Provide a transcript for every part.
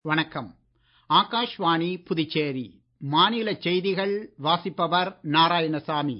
வணக்கம் ஆகாஷ்வாணி புதுச்சேரி மாநில செய்திகள் வாசிப்பவர் நாராயணசாமி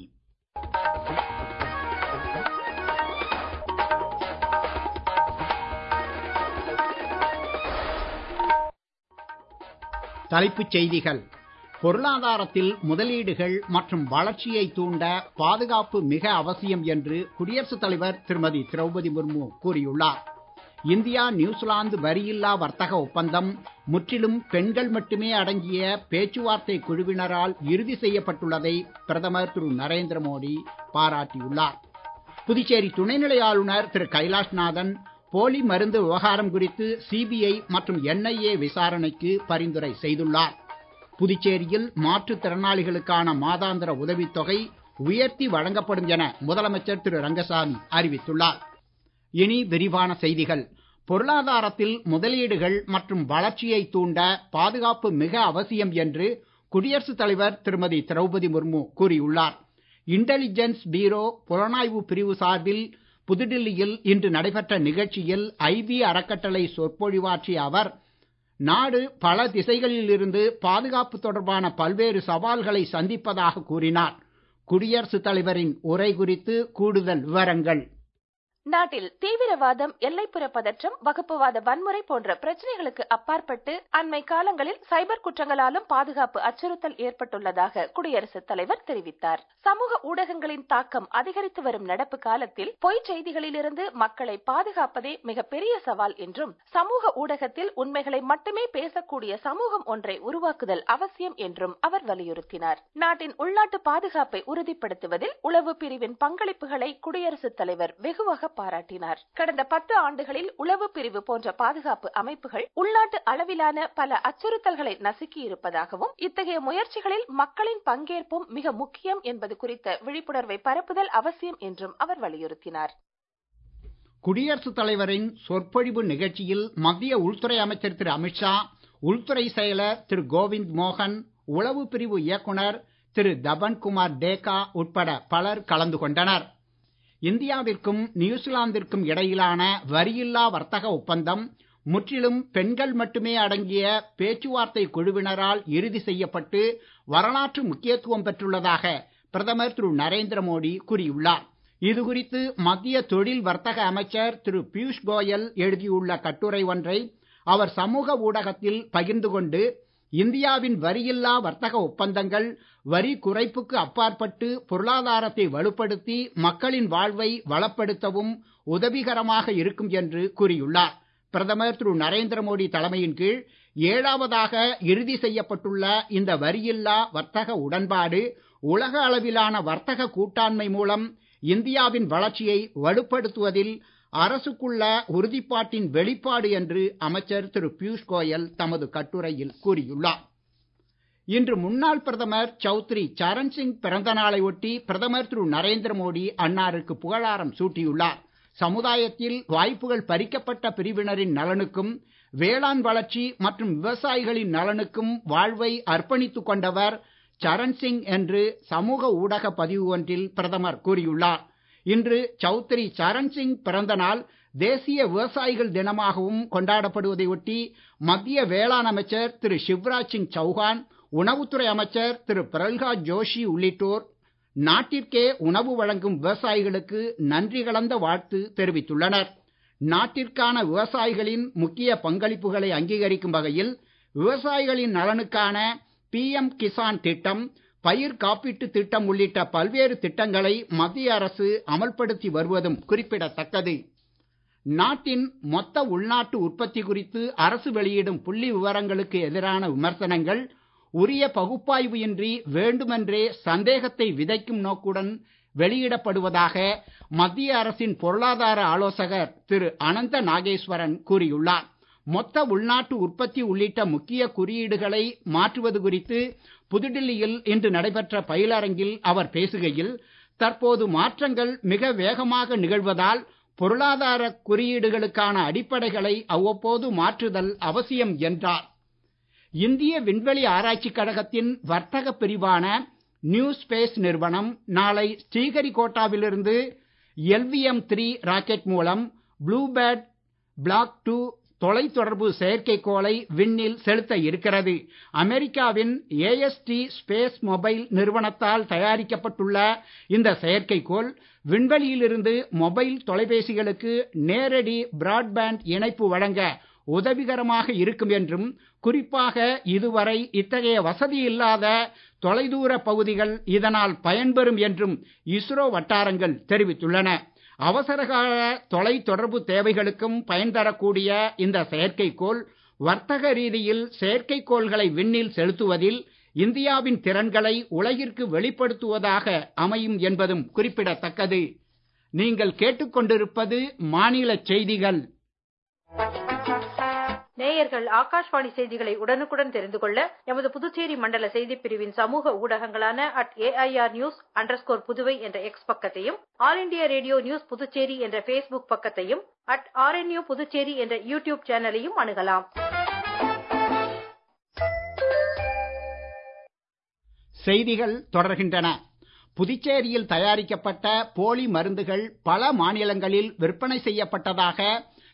தலைப்புச் செய்திகள் பொருளாதாரத்தில் முதலீடுகள் மற்றும் வளர்ச்சியை தூண்ட பாதுகாப்பு மிக அவசியம் என்று குடியரசுத் தலைவர் திருமதி திரௌபதி முர்மு கூறியுள்ளார் இந்தியா நியூசிலாந்து வரியில்லா வர்த்தக ஒப்பந்தம் முற்றிலும் பெண்கள் மட்டுமே அடங்கிய பேச்சுவார்த்தை குழுவினரால் இறுதி செய்யப்பட்டுள்ளதை பிரதமர் திரு நரேந்திர மோடி பாராட்டியுள்ளார் புதுச்சேரி துணைநிலை ஆளுநர் திரு கைலாஷ்நாதன் போலி மருந்து விவகாரம் குறித்து சிபிஐ மற்றும் என்ஐஏ விசாரணைக்கு பரிந்துரை செய்துள்ளார் புதுச்சேரியில் மாற்றுத் திறனாளிகளுக்கான மாதாந்திர உதவித்தொகை உயர்த்தி வழங்கப்படும் என முதலமைச்சர் திரு ரங்கசாமி அறிவித்துள்ளார் இனி விரிவான செய்திகள் பொருளாதாரத்தில் முதலீடுகள் மற்றும் வளர்ச்சியை தூண்ட பாதுகாப்பு மிக அவசியம் என்று குடியரசுத் தலைவர் திருமதி திரௌபதி முர்மு கூறியுள்ளார் இன்டெலிஜென்ஸ் பீரோ புலனாய்வு பிரிவு சார்பில் புதுடில்லியில் இன்று நடைபெற்ற நிகழ்ச்சியில் ஐபி அறக்கட்டளை சொற்பொழிவாற்றிய அவர் நாடு பல திசைகளில் இருந்து பாதுகாப்பு தொடர்பான பல்வேறு சவால்களை சந்திப்பதாக கூறினார் குடியரசுத் தலைவரின் உரை குறித்து கூடுதல் விவரங்கள் நாட்டில் தீவிரவாதம் எல்லைப்புற பதற்றம் வகுப்புவாத வன்முறை போன்ற பிரச்சனைகளுக்கு அப்பாற்பட்டு அண்மை காலங்களில் சைபர் குற்றங்களாலும் பாதுகாப்பு அச்சுறுத்தல் ஏற்பட்டுள்ளதாக குடியரசுத் தலைவர் தெரிவித்தார் சமூக ஊடகங்களின் தாக்கம் அதிகரித்து வரும் நடப்பு காலத்தில் பொய் செய்திகளிலிருந்து மக்களை பாதுகாப்பதே மிகப்பெரிய சவால் என்றும் சமூக ஊடகத்தில் உண்மைகளை மட்டுமே பேசக்கூடிய சமூகம் ஒன்றை உருவாக்குதல் அவசியம் என்றும் அவர் வலியுறுத்தினார் நாட்டின் உள்நாட்டு பாதுகாப்பை உறுதிப்படுத்துவதில் உளவு பிரிவின் பங்களிப்புகளை குடியரசுத் தலைவர் வெகுவாக பாராட்டினார் கடந்த பத்து ஆண்டுகளில் உளவு பிரிவு போன்ற பாதுகாப்பு அமைப்புகள் உள்நாட்டு அளவிலான பல அச்சுறுத்தல்களை நசுக்கி இருப்பதாகவும் இத்தகைய முயற்சிகளில் மக்களின் பங்கேற்பும் மிக முக்கியம் என்பது குறித்த விழிப்புணர்வை பரப்புதல் அவசியம் என்றும் அவர் வலியுறுத்தினார் குடியரசுத் தலைவரின் சொற்பொழிவு நிகழ்ச்சியில் மத்திய உள்துறை அமைச்சர் திரு அமித்ஷா உள்துறை செயலர் திரு கோவிந்த் மோகன் உளவு பிரிவு இயக்குனர் திரு தபன்குமார் டேகா உட்பட பலர் கலந்து கொண்டனர் இந்தியாவிற்கும் நியூசிலாந்திற்கும் இடையிலான வரியில்லா வர்த்தக ஒப்பந்தம் முற்றிலும் பெண்கள் மட்டுமே அடங்கிய பேச்சுவார்த்தை குழுவினரால் இறுதி செய்யப்பட்டு வரலாற்று முக்கியத்துவம் பெற்றுள்ளதாக பிரதமர் திரு நரேந்திர மோடி கூறியுள்ளார் இது குறித்து மத்திய தொழில் வர்த்தக அமைச்சர் திரு பியூஷ் கோயல் எழுதியுள்ள கட்டுரை ஒன்றை அவர் சமூக ஊடகத்தில் பகிர்ந்து கொண்டு இந்தியாவின் வரியில்லா வர்த்தக ஒப்பந்தங்கள் வரி குறைப்புக்கு அப்பாற்பட்டு பொருளாதாரத்தை வலுப்படுத்தி மக்களின் வாழ்வை வளப்படுத்தவும் உதவிகரமாக இருக்கும் என்று கூறியுள்ளார் பிரதமர் திரு நரேந்திர மோடி தலைமையின் கீழ் ஏழாவதாக இறுதி செய்யப்பட்டுள்ள இந்த வரியில்லா வர்த்தக உடன்பாடு உலக அளவிலான வர்த்தக கூட்டாண்மை மூலம் இந்தியாவின் வளர்ச்சியை வலுப்படுத்துவதில் அரசுக்குள்ள உறுதிப்பாட்டின் வெளிப்பாடு என்று அமைச்சர் திரு பியூஷ் கோயல் தமது கட்டுரையில் கூறியுள்ளார் இன்று முன்னாள் பிரதமர் சௌத்ரி சரண் சிங் பிறந்த நாளை ஒட்டி பிரதமர் திரு நரேந்திர மோடி அன்னாருக்கு புகழாரம் சூட்டியுள்ளார் சமுதாயத்தில் வாய்ப்புகள் பறிக்கப்பட்ட பிரிவினரின் நலனுக்கும் வேளாண் வளர்ச்சி மற்றும் விவசாயிகளின் நலனுக்கும் வாழ்வை அர்ப்பணித்துக் கொண்டவர் சரண் சிங் என்று சமூக ஊடக பதிவு ஒன்றில் பிரதமர் கூறியுள்ளார் இன்று சௌத்ரி சரண் சிங் பிறந்த நாள் தேசிய விவசாயிகள் தினமாகவும் கொண்டாடப்படுவதை ஒட்டி மத்திய வேளாண் அமைச்சர் திரு சிவராஜ் சிங் சௌஹான் உணவுத்துறை அமைச்சர் திரு பிரல்ஹாத் ஜோஷி உள்ளிட்டோர் நாட்டிற்கே உணவு வழங்கும் விவசாயிகளுக்கு நன்றி கலந்த வாழ்த்து தெரிவித்துள்ளனர் நாட்டிற்கான விவசாயிகளின் முக்கிய பங்களிப்புகளை அங்கீகரிக்கும் வகையில் விவசாயிகளின் நலனுக்கான பிஎம் கிசான் திட்டம் பயிர் காப்பீட்டு திட்டம் உள்ளிட்ட பல்வேறு திட்டங்களை மத்திய அரசு அமல்படுத்தி வருவதும் குறிப்பிடத்தக்கது நாட்டின் மொத்த உள்நாட்டு உற்பத்தி குறித்து அரசு வெளியிடும் புள்ளி விவரங்களுக்கு எதிரான விமர்சனங்கள் உரிய பகுப்பாய்வு இன்றி வேண்டுமென்றே சந்தேகத்தை விதைக்கும் நோக்குடன் வெளியிடப்படுவதாக மத்திய அரசின் பொருளாதார ஆலோசகர் திரு அனந்த நாகேஸ்வரன் கூறியுள்ளார் மொத்த உள்நாட்டு உற்பத்தி உள்ளிட்ட முக்கிய குறியீடுகளை மாற்றுவது குறித்து புதுடில்லியில் இன்று நடைபெற்ற பயிலரங்கில் அவர் பேசுகையில் தற்போது மாற்றங்கள் மிக வேகமாக நிகழ்வதால் பொருளாதார குறியீடுகளுக்கான அடிப்படைகளை அவ்வப்போது மாற்றுதல் அவசியம் என்றார் இந்திய விண்வெளி ஆராய்ச்சிக் கழகத்தின் வர்த்தக பிரிவான நியூ ஸ்பேஸ் நிறுவனம் நாளை ஸ்ரீஹரிகோட்டாவிலிருந்து எல்விஎம் த்ரீ ராக்கெட் மூலம் ப்ளூ பேர்ட் பிளாக் டூ தொலைத்தொடர்பு செயற்கைக்கோளை விண்ணில் செலுத்த இருக்கிறது அமெரிக்காவின் ஏஎஸ்டி ஸ்பேஸ் மொபைல் நிறுவனத்தால் தயாரிக்கப்பட்டுள்ள இந்த செயற்கைக்கோள் விண்வெளியிலிருந்து மொபைல் தொலைபேசிகளுக்கு நேரடி பிராட்பேண்ட் இணைப்பு வழங்க உதவிகரமாக இருக்கும் என்றும் குறிப்பாக இதுவரை இத்தகைய வசதி இல்லாத தொலைதூர பகுதிகள் இதனால் பயன்பெறும் என்றும் இஸ்ரோ வட்டாரங்கள் தெரிவித்துள்ளன அவசரகால தொலை தொடர்பு தேவைகளுக்கும் பயன் தரக்கூடிய இந்த செயற்கைக்கோள் வர்த்தக ரீதியில் செயற்கைக்கோள்களை விண்ணில் செலுத்துவதில் இந்தியாவின் திறன்களை உலகிற்கு வெளிப்படுத்துவதாக அமையும் என்பதும் குறிப்பிடத்தக்கது நீங்கள் கேட்டுக்கொண்டிருப்பது மாநில செய்திகள் நேயர்கள் ஆகாஷ்வாணி செய்திகளை உடனுக்குடன் தெரிந்து கொள்ள எமது புதுச்சேரி மண்டல செய்திப் பிரிவின் சமூக ஊடகங்களான at AIR news underscore Puduvai என்ற எக்ஸ் பக்கத்தையும் All India Radio news Puducherry என்ற பேஸ்புக் பக்கத்தையும் அட் ஆர்என்யூ புதுச்சேரி என்ற யூடியூப் சேனலையும் அணுகலாம் செய்திகள் தொடர்கின்றன புதுச்சேரியில் தயாரிக்கப்பட்ட போலி மருந்துகள் பல மாநிலங்களில் விற்பனை செய்யப்பட்டதாக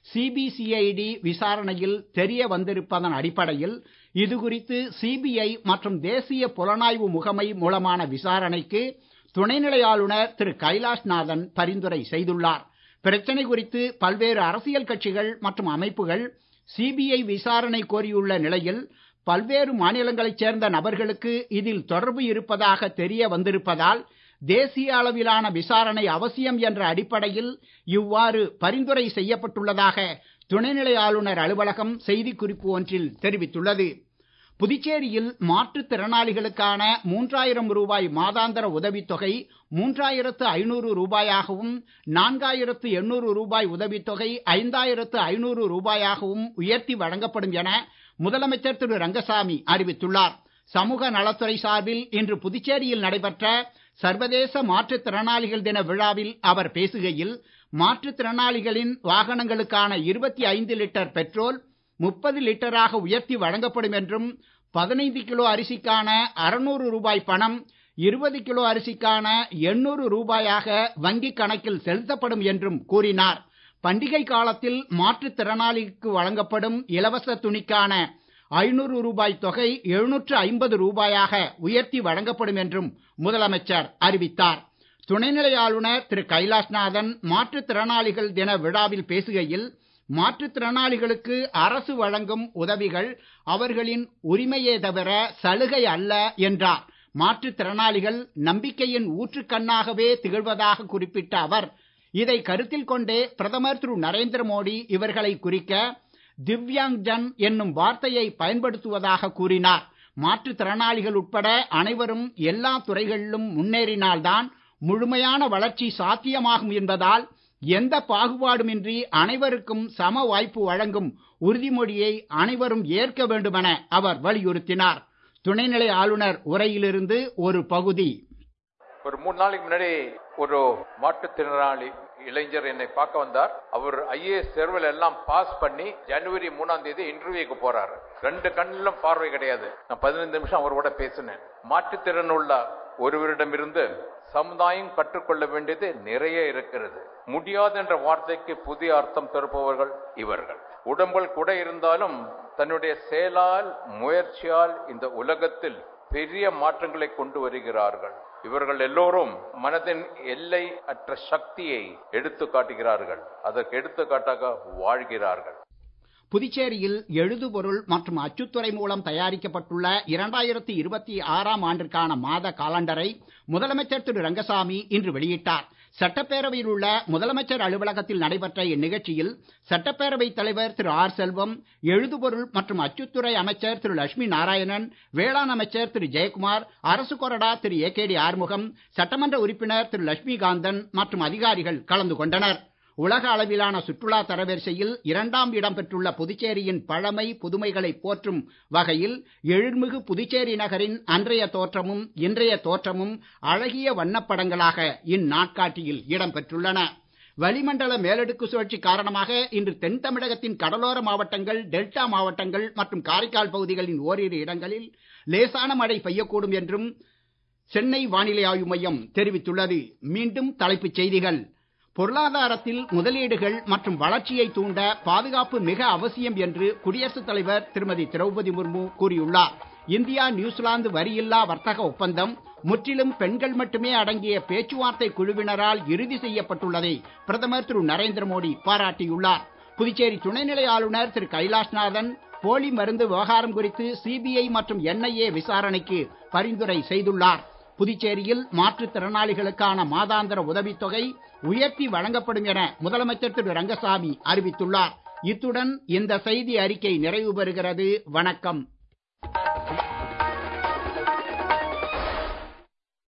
சிபிசிஐடி விசாரணையில் தெரிய வந்திருப்பதன் அடிப்படையில் இது குறித்து சிபிஐ மற்றும் தேசிய புலனாய்வு முகமை மூலமான விசாரணைக்கு துணைநிலை ஆளுநர் திரு கைலாஷ்நாதன் பரிந்துரை செய்துள்ளார் பிரச்சனை குறித்து பல்வேறு அரசியல் கட்சிகள் மற்றும் அமைப்புகள் சிபிஐ விசாரணை கோரியுள்ள நிலையில் பல்வேறு மாநிலங்களைச் சேர்ந்த நபர்களுக்கு இதில் தொடர்பு இருப்பதாக தெரிய வந்திருப்பதால் தேசிய அளவிலான விசாரணை அவசியம் என்ற அடிப்படையில் இவ்வாறு பரிந்துரை செய்யப்பட்டுள்ளதாக துணைநிலை ஆளுநர் அலுவலகம் செய்திக்குறிப்பு ஒன்றில் தெரிவித்துள்ளது புதுச்சேரியில் மாற்றுத் திறனாளிகளுக்கான மூன்றாயிரம் ரூபாய் மாதாந்திர உதவித்தொகை மூன்றாயிரத்து ஐநூறு ரூபாயாகவும் நான்காயிரத்து எண்ணூறு ரூபாய் உதவித்தொகை ஐந்தாயிரத்து ஐநூறு ரூபாயாகவும் உயர்த்தி வழங்கப்படும் என முதலமைச்சர் திரு ரங்கசாமி அறிவித்துள்ளார் சமூக நலத்துறை சார்பில் இன்று புதுச்சேரியில் நடைபெற்ற சர்வதேச மாற்றுத் திறனாளிகள் தின விழாவில் அவர் பேசுகையில் மாற்றுத் திறனாளிகளின் வாகனங்களுக்கான இருபத்தி ஐந்து லிட்டர் பெட்ரோல் முப்பது லிட்டராக உயர்த்தி வழங்கப்படும் என்றும் பதினைந்து கிலோ அரிசிக்கான அறுநூறு ரூபாய் பணம் இருபது கிலோ அரிசிக்கான எண்ணூறு ரூபாயாக வங்கிக் கணக்கில் செலுத்தப்படும் என்றும் கூறினார் பண்டிகை காலத்தில் மாற்றுத் திறனாளிக்கு வழங்கப்படும் இலவச துணிக்கான ஐநூறு ரூபாய் தொகை எழுநூற்று ஐம்பது ரூபாயாக உயர்த்தி வழங்கப்படும் என்றும் முதலமைச்சர் அறிவித்தார் துணைநிலை ஆளுநர் திரு கைலாஷ்நாதன் மாற்றுத் திறனாளிகள் தின விழாவில் பேசுகையில் மாற்றுத் திறனாளிகளுக்கு அரசு வழங்கும் உதவிகள் அவர்களின் உரிமையே தவிர சலுகை அல்ல என்றார் மாற்றுத் திறனாளிகள் நம்பிக்கையின் ஊற்றுக்கண்ணாகவே திகழ்வதாக குறிப்பிட்ட அவர் இதை கருத்தில் கொண்டே பிரதமர் திரு நரேந்திர மோடி இவர்களை குறிக்க திவ்யாங் ஜன் என்னும் வார்த்தையை பயன்படுத்துவதாக கூறினார் மாற்றுத் திறனாளிகள் உட்பட அனைவரும் எல்லா துறைகளிலும் முன்னேறினால்தான் முழுமையான வளர்ச்சி சாத்தியமாகும் என்பதால் எந்த பாகுபாடுமின்றி அனைவருக்கும் சம வாய்ப்பு வழங்கும் உறுதிமொழியை அனைவரும் ஏற்க வேண்டுமென அவர் வலியுறுத்தினார் துணைநிலை ஆளுநர் உரையிலிருந்து ஒரு பகுதி ஒரு மூணு நாளைக்கு முன்னாடி ஒரு மாற்றுத்திறனாளி இளைஞர் என்னை பார்க்க வந்தார் அவர் ஐஏஎஸ் தேர்வில் எல்லாம் பாஸ் பண்ணி ஜனவரி மூணாம் தேதி இன்டர்வியூக்கு போறாரு ரெண்டு கண்ணிலும் பார்வை கிடையாது நான் பதினைந்து நிமிஷம் அவரோட பேசினேன் மாற்றுத்திறன் உள்ள ஒருவரிடமிருந்து சமுதாயம் கற்றுக்கொள்ள வேண்டியது நிறைய இருக்கிறது முடியாது என்ற வார்த்தைக்கு புதிய அர்த்தம் தருப்பவர்கள் இவர்கள் உடம்பில் கூட இருந்தாலும் தன்னுடைய செயலால் முயற்சியால் இந்த உலகத்தில் பெரிய மாற்றங்களை கொண்டு வருகிறார்கள் இவர்கள் எல்லோரும் மனதின் எல்லை அற்ற சக்தியை எடுத்து காட்டுகிறார்கள் அதற்கு எடுத்துக்காட்டாக வாழ்கிறார்கள் புதுச்சேரியில் எழுதுபொருள் மற்றும் அச்சுத்துறை மூலம் தயாரிக்கப்பட்டுள்ள இரண்டாயிரத்தி இருபத்தி ஆறாம் ஆண்டிற்கான மாத காலண்டரை முதலமைச்சர் திரு ரங்கசாமி இன்று வெளியிட்டார் சட்டப்பேரவையில் உள்ள முதலமைச்சர் அலுவலகத்தில் நடைபெற்ற இந்நிகழ்ச்சியில் சட்டப்பேரவைத் தலைவர் திரு ஆர் செல்வம் எழுதுபொருள் மற்றும் அச்சுத்துறை அமைச்சர் திரு லட்சுமி நாராயணன் வேளாண் அமைச்சர் திரு ஜெயக்குமார் அரசு கொறடா Thiru A K T Arumugam சட்டமன்ற உறுப்பினர் திரு லட்சுமிகாந்தன் மற்றும் அதிகாரிகள் கலந்து கொண்டனர் உலக அளவிலான சுற்றுலா தரவரிசையில் இரண்டாம் இடம் பெற்றுள்ள புதுச்சேரியின் பழமை புதுமைகளை போற்றும் வகையில் எழில்மிகு புதுச்சேரி நகரின் அன்றைய தோற்றமும் இன்றைய தோற்றமும் அழகிய வண்ணப்படங்களாக இந்நாட்காட்டியில் இடம் பெற்றுள்ளன வளிமண்டல மேலடுக்கு சுழற்சி காரணமாக இன்று தென் தமிழகத்தின் கடலோர மாவட்டங்கள் டெல்டா மாவட்டங்கள் மற்றும் காரைக்கால் பகுதிகளின் ஓரிரு இடங்களில் லேசான மழை பெய்யக்கூடும் என்றும் சென்னை வானிலை ஆய்வு மையம் தெரிவித்துள்ளது மீண்டும் தலைப்புச் செய்திகள் பொருளாதாரத்தில் முதலீடுகள் மற்றும் வளர்ச்சியை தூண்ட பாதுகாப்பு மிக அவசியம் என்று குடியரசுத் தலைவர் திருமதி திரௌபதி முர்மு கூறியுள்ளார் இந்தியா நியூசிலாந்து வரியில்லா வர்த்தக ஒப்பந்தம் முற்றிலும் பெண்கள் மட்டுமே அடங்கிய பேச்சுவார்த்தை குழுவினரால் இறுதி செய்யப்பட்டுள்ளதை பிரதமர் திரு நரேந்திர மோடி பாராட்டியுள்ளார் புதுச்சேரி துணைநிலை ஆளுநர் திரு கைலாஷ்நாதன் போலி மருந்து விவகாரம் குறித்து சிபிஐ மற்றும் என்ஐஏ விசாரணைக்கு பரிந்துரை செய்துள்ளார் புதுச்சேரியில் மாற்றுத்திறனாளிகளுக்கான மாதாந்திர உதவித்தொகை உயர்த்தி வழங்கப்படும் என முதலமைச்சர் திரு ரங்கசாமி அறிவித்துள்ளார் இத்துடன் இந்த செய்தி அறிக்கை நிறைவு பெறுகிறது வணக்கம்